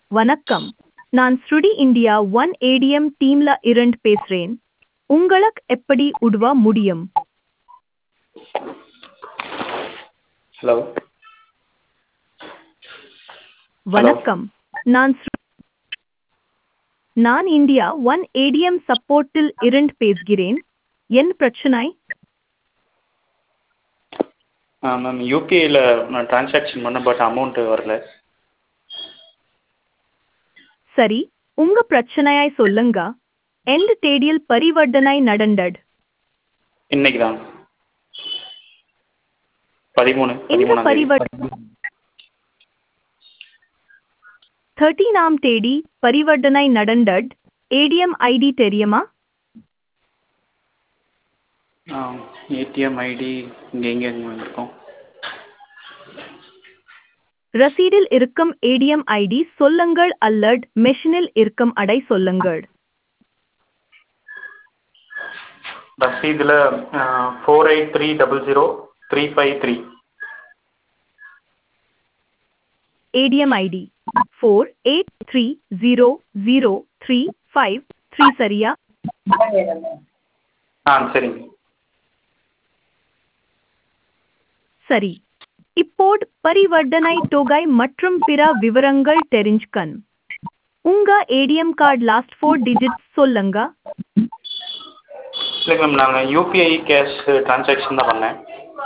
வணக்கம் நான் ஸ்ருடி இந்தியா ஒன் ஏடிஎம் டீம்ல இருந்து பேசுறேன் உங்களுக்கு எப்படி உதவ முடியும் ஹலோ வணக்கம் நான் ஸ்ரு- நான் இந்தியா ஒன் ஏடிஎம் சப்போர்ட்டில் இருந்து பேசுகிறேன் என் பிரச்சனை ஆ மேம் யூபிஐயில் நான் ட்ரான்சாக்ஷன் பண்ணேன் பட் அமௌண்ட்டு வரல சரி உங்க பிரச்சனையாய் சொல்லுங்க எந்த தேதியில் பரிவர்த்தனை நடந்தது இன்னைக்கு தான் பதிமூணு இந்த பதிமூணாம் தேதி பரிவர்த்தனை தேர்ட்டீனாம் தேதி பரிவர்த்தனை நடந்தது ஏடிஎம் ஐடி தெரியுமா ஆ ஏடிஎம் ஐடி இங்கே எங்கே இருக்கும் ரசீடில் இருக்கும் ஏடிஎம் ஐடி சொல்லுங்கள் அல்லது மெஷினில் இருக்கும் அடை சொல்லுங்கள் ரசீதில் four eight three double zero three five three ATM ID four eight three zero zero three five three சரியா ஆ சரிங்க சரி இப்போது பரிவர்த்தனை தொகை மற்றும் பிற விவரங்கள் தெரிஞ்சுக்கன் உங்க ATM card last four digits சொல்லுங்க இல்லை மேம் நாங்கள் யூபிஐ கேஷ் ட்ரான்சாக்ஷன் தான் பண்ணேன்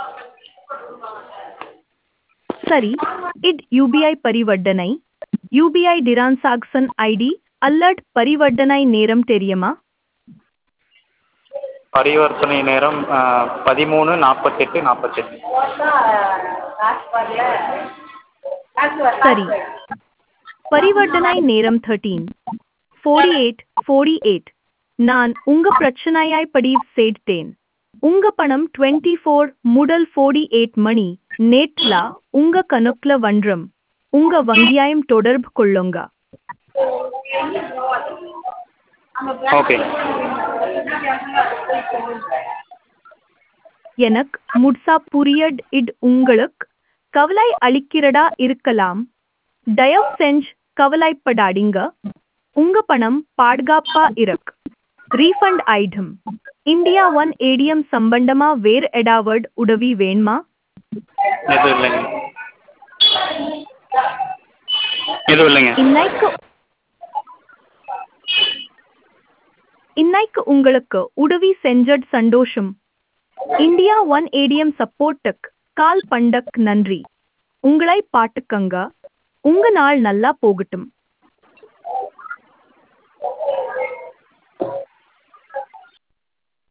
சரி இட் யூபிஐ பரிவர்த்தனை யூபிஐ டிரான்சாக்சன் ஐடி அல்லது பரிவர்த்தனை நேரம் தெரியுமா பரிவர்த்தனை நேரம் ஆ, பதிமூணு நாற்பத்தெட்டு நாற்பத்தெட்டு சரி பரிவர்த்தனை நேரம் thirteen forty eight forty eight நான் உங்க பிரச்சனையாய் பதிவு செய்தேன் உங்க பணம் டுவெண்ட்டி ஃபோர் முதல் ஃபோர்டி எயிட் மணி நேட்ல உங்க கணக்குல வன்றம் உங்க வங்கியாயம் தொடர்பு கொள்ளுங்க ஓகே எனக்கு முட்சா புரியட் இட் உங்களுக்கு கவலை அளிக்கிறதா இருக்கலாம் தயவு செஞ்சு கவலைப்படாதீங்க உங்க பணம் பாதுகாப்பா இருக்கு refund item India one ATM சம்பந்தமா வேறு எடாவட் உதவி வேணுமா எதுவும் இல்லைங்க எதுவும் இல்லைங்க இன்னைக்கு இன்னைக்கு உங்களுக்கு உதவி செஞ்சது சந்தோஷம் இந்தியா ஒன் ஏடிஎம் சப்போர்ட்டுக்கு கால் பண்டக் நன்றி உங்களை பாட்டுக்கங்க உங்க நாள் நல்லா போகட்டும்